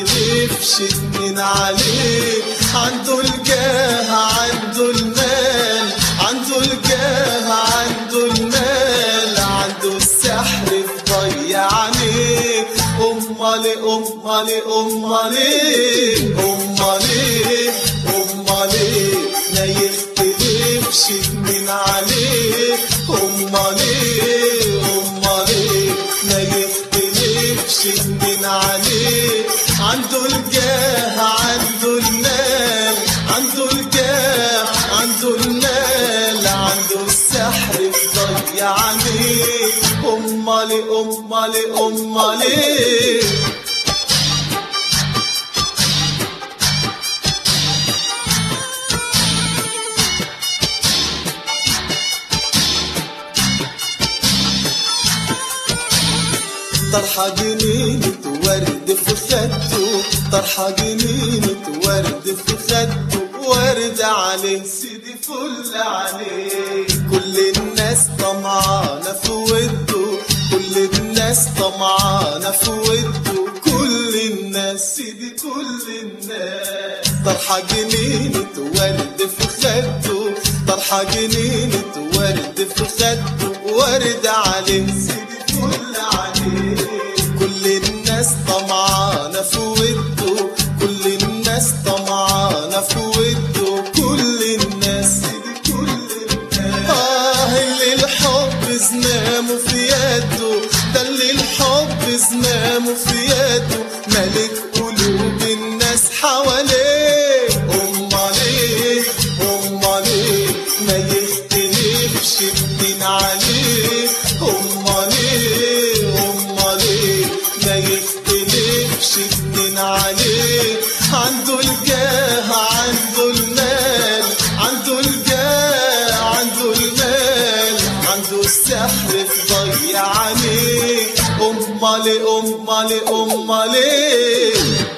يختلفش اتنين عليه عنده الجاه عنده المال عنده الجاه عنده المال عنده السحر في ضيع عليه امال امال امال امال امال ما يختلفش اتنين عليه امال امال ما يختلفش اتنين عليه عنده الجاه عنده المال عنده الجاه عنده المال عنده السحر في ضيع عليه امال امال امال طرحة جنينة ورد في خده طرحة جنينة ورد في خده ورد عليه سيدي فل عليه كل الناس طمعانة في وده كل الناس طمعانة في وده كل الناس سيدي كل الناس طرحة جنينة ورد في خده طرحة جنينة ورد في خده ورد عليه سيدي فل عليه كل الناس طمعانة في وده كل الناس طمعانة في وده كل الناس سيدي كل الناس آه اللي الحب زمامه في يده ده اللي الحب زمامه في يده ملك قلوب الناس حواليه امال ايه امال ايه ما يختلفش اتنين عليه امال ايه امال ايه ما يختلفش اتنين عليه عنده الجاه عنده المال عنده الجاه عنده المال عنده السحر في ضيع عليه امال امال امال ايه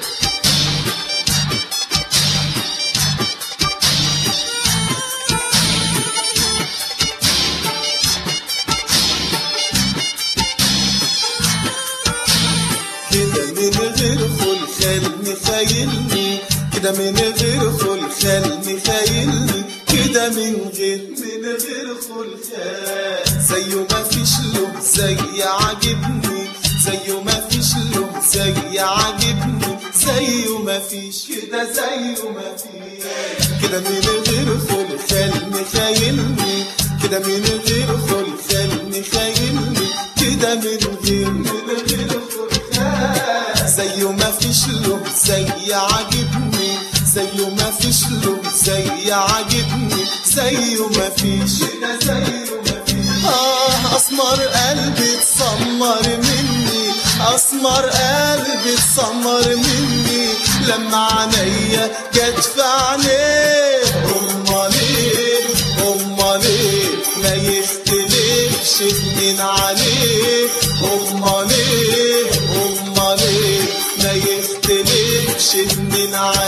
كده من غير خلخال مخيلني كده من غير خلخال مخيلني كده من غير من غير خلخال زيه ما فيش له زي عاجبني زيه ما فيش له زي عاجبني زيه ما فيش كده زيه ما فيش كده من غير خلخال مخيلني كده من غير خلخال مخيلني كده من غير من غير خلخال زيه ما فيش له زي عاجبني زيه ما فيش له زي عاجبني زيه ما فيش كده زيه ما فيش آه أسمر قلبي اتسمر مني أسمر قلبي اتسمر مني لما عينيا جت في عينيه أمال إيه أمال إيه ما يختلفش اتنين عليه أمال إيه أمال إيه ما يختلفش اتنين عليه